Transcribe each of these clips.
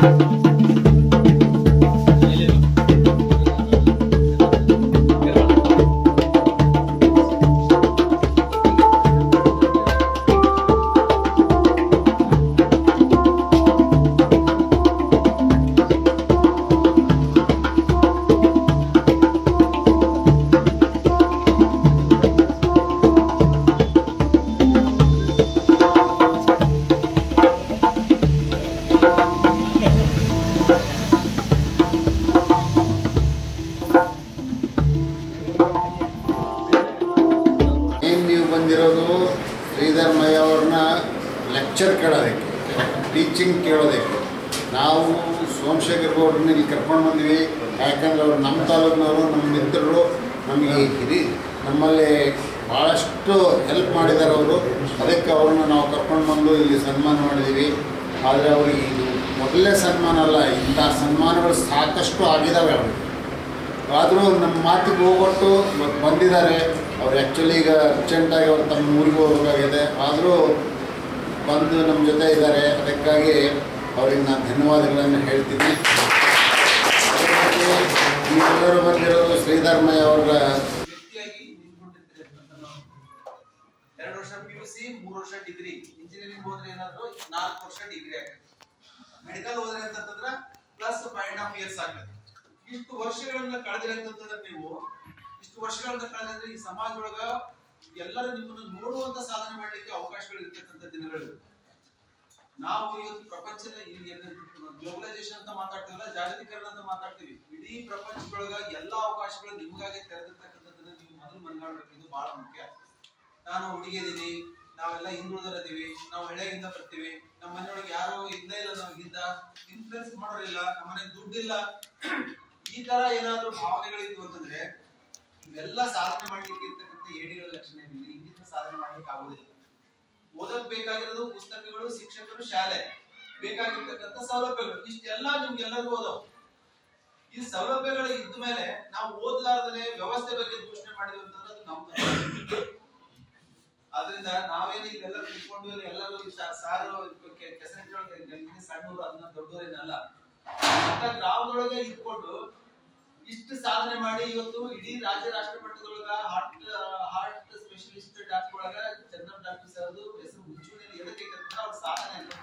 ಏನು ನೀವು ಬಂದಿರೋದು ಶ್ರೀಧರ್ ಮಯ್ಯ ಅವ್ರನ್ನ ಲೆಕ್ಚರ್ ಕೇಳೋದಕ್ಕೆ ಟೀಚಿಂಗ್ ಕೇಳೋದಕ್ಕೆ ನಾವು ಸೋಮಶೇಖರ್ ಗೌಡ್ರನ್ನ ಇಲ್ಲಿ ಕರ್ಕೊಂಡು ಬಂದ್ವಿ ಯಾಕಂದ್ರೆ ಅವ್ರು ನಮ್ಮ ತಾಲೂಕಿನವರು ನಮ್ಮ ಮಿತ್ರರು ನಮಗೆ ಹಿರಿ ನಮ್ಮಲ್ಲಿ ಭಾಳಷ್ಟು ಹೆಲ್ಪ್ ಮಾಡಿದ್ದಾರೆ ಅವರು ಅದಕ್ಕೆ ಅವ್ರನ್ನ ನಾವು ಕರ್ಕೊಂಡು ಬಂದು ಇಲ್ಲಿ ಸನ್ಮಾನ ಮಾಡಿದ್ದೀವಿ ಆದರೆ ಅವ್ರಿಗೆ ಇದು ಮೊದಲನೇ ಸನ್ಮಾನ ಅಲ್ಲ ಇಂಥ ಸನ್ಮಾನಗಳು ಸಾಕಷ್ಟು ಆಗಿದ್ದಾವೆ ಅವ್ರಿಗೆ ಆದರೂ ನಮ್ಮ ಮಾತಿಗೆ ಹೋಗೊಟ್ಟು ಇವತ್ತು ಬಂದಿದ್ದಾರೆ ಅವ್ರು ಆ್ಯಕ್ಚುಲಿ ಈಗ ಅರ್ಜೆಂಟಾಗಿ ಅವ್ರು ತಮ್ಮ ಊರಿಗೆ ಹೋಗಬೇಕಾಗಿದೆ ಆದರೂ ಬಂದು ನಮ್ಮ ಜೊತೆ ಇದ್ದಾರೆ ಅದಕ್ಕಾಗಿ ಅವ್ರಿಗೆ ನಾನು ಧನ್ಯವಾದಗಳನ್ನು ಹೇಳ್ತೀನಿ ಅದ್ರ ಜೊತೆ ನೀವೆಲ್ಲರೂ ಬಂದಿರೋದು ಶ್ರೀಧರ್ಮಯ್ಯ ಅವರ ವ್ಯಕ್ತಿಯಾಗಿ ನಿಂತ್ಕೊಂಡಿರ್ತೀರಿ ಅಂತ ನಾವು. ಎರಡು ವರ್ಷ ಪಿ ಯು ಸಿ ಮೂರು ವರ್ಷ ಡಿಗ್ರಿ ಇಂಜಿನಿಯರಿಂಗ್ ಹೋದ್ರೆ ಏನಾದ್ರು ನಾಲ್ಕು ವರ್ಷ ಡಿಗ್ರಿ ಆಗ್ತದೆ ಮೆಡಿಕಲ್ ಹೋದ್ರೆ ಅಂತಂದ್ರ plus five and half years ಆಗ್ತದೆ ಇಷ್ಟು ವರ್ಷಗಳನ್ನ ಕಳೆದ್ರಿ ಅಂತಂದ್ರೆ ನೀವು ಇಷ್ಟು ವರ್ಷಗಳನ್ನ ಕಳೆದ್ರೆ ಈ ಸಮಾಜದೊಳಗ ಎಲ್ಲರೂ ನಿಮ್ಮನ್ನು ನೋಡುವಂತ ಸಾಧನೆ ಮಾಡ್ಲಿಕ್ಕೆ ಅವಕಾಶಗಳು ಇರ್ತಕ್ಕಂಥ ದಿನಗಳು ನಾವು ಇವತ್ತು ಪ್ರಪಂಚದ ಗ್ಲೋಬಲೈಸೇಷನ್ ಅಂತ ಮಾತಾಡ್ತೀವಲ್ಲ ಜಾಗತೀಕರಣ ಅಂತ ಮಾತಾಡ್ತೀವಿ ಇಡೀ ಪ್ರಪಂಚದೊಳಗ ಎಲ್ಲಾ ಅವಕಾಶಗಳು ನಿಮ್ಗಾಗಿ ತೆರೆದಿರ್ತಕ್ಕಂಥದ್ದನ್ನ ನೀವು ಮೊದಲು ಮನಗಾಡ್ಬೇಕು ಇದು ಬಹಳ ಮುಖ್ಯ ನಾನು ಹುಡುಗಿಯದೀನಿ ನಾವೆಲ್ಲ ಹಿಂದುಳಿದರದೀವಿ ನಾವು ಹಳ್ಳಿಯಿಂದ ಬರ್ತೀವಿ ನಮ್ಮ ಮನೆಯೊಳಗೆ ಯಾರು ಇಲ್ಲೇ ಇಲ್ಲ ನಮಗಿಂತ ಇನ್ಫ್ಲುಯೆನ್ಸ್ ಮಾಡೋರಿಲ್ಲ ನಮ್ಮ ಮನೆ ದುಡ್ಡಿಲ್ಲ ಈ ತರ ಏನಾದ್ರೂ ಭಾವನೆಗಳಿದ್ವು ಅಂತಂದ್ರೆ ಇವೆಲ್ಲ ಸಾಧನೆ ಮಾಡ್ಲಿಕ್ಕೆ ಇರ್ತಕ್ಕಂಥ ಏಡಿಗಳ ಲಕ್ಷಣ ಏನಿಲ್ಲ ಇಂಗಿತ ಸಾಧನೆ ಮಾಡ್ಲಿಕ್ಕೆ ಆಗೋದಿಲ್ಲ ಓದಕ್ ಬೇಕಾಗಿರೋದು ಪುಸ್ತಕಗಳು ಶಿಕ್ಷಕರು ಶಾಲೆ ಬೇಕಾಗಿರ್ತಕ್ಕಂಥ ಸೌಲಭ್ಯಗಳು ಇಷ್ಟೆಲ್ಲ ನಿಮ್ಗೆಲ್ಲರಿಗೂ ಓದವು ಈ ಸೌಲಭ್ಯಗಳು ಇದ್ದ ಮೇಲೆ ನಾವು ಓದ್ಲಾರ್ದನೆ ವ್ಯವಸ್ಥೆ ಬಗ್ಗೆ ದೂಷಣೆ ಮಾಡಿದ್ವಿ ಅಂತಂದ್ರೆ ಅದು ನಮ್ಮ ತಪ್ಪು. ಆದ್ರಿಂದ ನಾವೇನು ಇಲ್ಲೆಲ್ಲ ತಿಳ್ಕೊಂಡು ಎಲ್ಲರೂ ಈ ಸಾ- ಸಾರು ಕೆ- ಕೆಸರಿನೊಳಗೆ ಗಂಗಿನ ಸಣ್ಣವರು ಅದನ್ನ ದೊಡ್ಡವರೇನಲ್ಲ ಅಂತ ಗ್ರಾಮದೊಳಗೆ ಇದ್ಕೊಂಡು ಇಷ್ಟು ಸಾಧನೆ ಮಾಡಿ ಇವತ್ತು ಇಡೀ ರಾಜ್ಯ ರಾಷ್ಟ್ರ ಮಟ್ಟದೊಳಗ ಹಾರ್ಟ್ ಹಾರ್ಟ್ ಸ್ಪೆಷಲಿಸ್ಟ್ ಡಾಕ್ಟರ್ ಒಳಗ ಚಂದ್ರ ಡಾಕ್ಟರ್ ಸರ್ದು ಹೆಸರು ಮುಂಚೂಣಿಯಲ್ಲಿ ಎದಕ್ಕೆ ಐತೆ ಅವ್ರ ಸಾಧನೆ ಅಂತ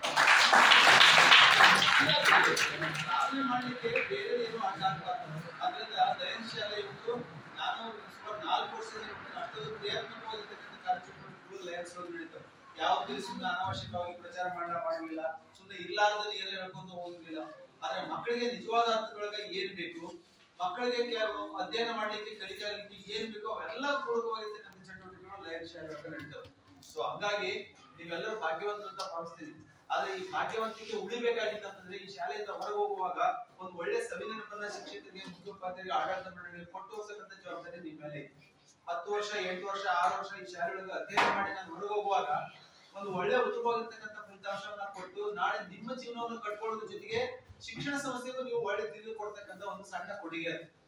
ಸಾಧನೆ ಮಾಡ್ಲಿಕ್ಕೆ ಬೇರೆ ಏನು ಆಟ ಆಗ್ಬಾರ್ದು ಅದರಿಂದ ದಯನ್ ಶಾಲೆ ಇವತ್ತು ನಾನು ಸುಮಾರು ನಾಲ್ಕು ವರ್ಷದಿಂದ ಅಷ್ಟೊಂದು ಕ್ರಿಯಾತ್ಮಕವಾಗಿರ್ತಕ್ಕಂಥ ಕಾರ್ಯಕ್ರಮಗಳು ಲಯನ್ಸ್ ಒಳಗೆ ನಡೀತವೆ ಯಾವ್ದು ಸುಮ್ಮನೆ ಅನಾವಶ್ಯಕವಾಗಿ ಪ್ರಚಾರ ಮಾಡ ಮಾಡಲಿಲ್ಲ ಸುಮ್ಮನೆ ಇರ್ಲಾರ್ದಲ್ಲಿ ಏನೋ ಹೇಳ್ಕೊಂಡು ಹೋಗಿಲ್ಲ ಆದ್ರೆ ಮಕ್ಕಳಿಗೆ ನಿಜವಾದ ಅರ್ಥದೊಳಗ ಏನ್ ಬೇಕು ಮಕ್ಕಳಿಗೆ ಕೆಲವು ಅಧ್ಯಯನ ಮಾಡ್ಲಿಕ್ಕೆ ಕಲಿಕಲಿಕ್ಕೆ ಏನ್ ಬೇಕೋ ಅವೆಲ್ಲ ಪೂರಕವಾಗಿರ್ತಕ್ಕಂಥ ಚಟುವಟಿಕೆಗಳು ಲಯನ್ ಶಾಲೆ ಒಳಗೆ ನಡೀತವೆ ಸೊ ಹಂಗಾಗಿ ನೀವೆಲ್ಲರೂ ಭಾಗ್ಯವಂತರು ಅಂತ ಭಾವಿಸ್ತೀನಿ ಆದ್ರೆ ಈ ಭಾಗ್ಯವಂತಿಕೆ ಉಳಿಬೇಕಾಗಿತ್ತಂತಂದ್ರೆ ಈ ಶಾಲೆಯಿಂದ ಹೊರಗೆ ಹೋಗುವಾಗ ಒಂದು ಒಳ್ಳೆ ಸವಿನೆನಪನ್ನ ಶಿಕ್ಷಕರಿಗೆ ಮುಖ್ಯೋಪಾಧ್ಯಾಯರಿಗೆ ಆಡಳಿತ ಮಂಡಳಿಗೆ ಕೊಟ್ಟು ಹೋಗ್ತಕ್ಕಂಥ ಜವಾಬ್ದಾರಿ ನಿಮ್ಮ ಮೇಲೆ ಐತಿ. ಹತ್ತು ವರ್ಷ ಎಂಟು ವರ್ಷ ಆರು ವರ್ಷ ಈ ಶಾಲೆಯೊಳಗೆ ಅಧ್ಯಯನ ಮಾಡಿ ನಾನು ಹೊರಗೆ ಹೋಗುವಾಗ ಒಂದು ಒಳ್ಳೆ ಉತ್ತಮವಾಗಿರ್ತಕ್ಕಂಥ ಫಲಿತಾಂಶವನ್ನ ಕೊಟ್ಟು ನಾಳೆ ನಿಮ್ಮ ಜೀವನವನ್ನು ಕಟ್ಕೊಳ್ಳೋದ್ರ ಜೊತೆಗೆ ಶಿಕ್ಷಣ ಸಂಸ್ಥೆಗೂ ನೀವು ಒಳ್ಳೆ ತಿರುಗಿ ಕೊಡ್ತಕ್ಕಂಥ ಒಂದು ಸಣ್ಣ ಕೊಡುಗೆ ಅದು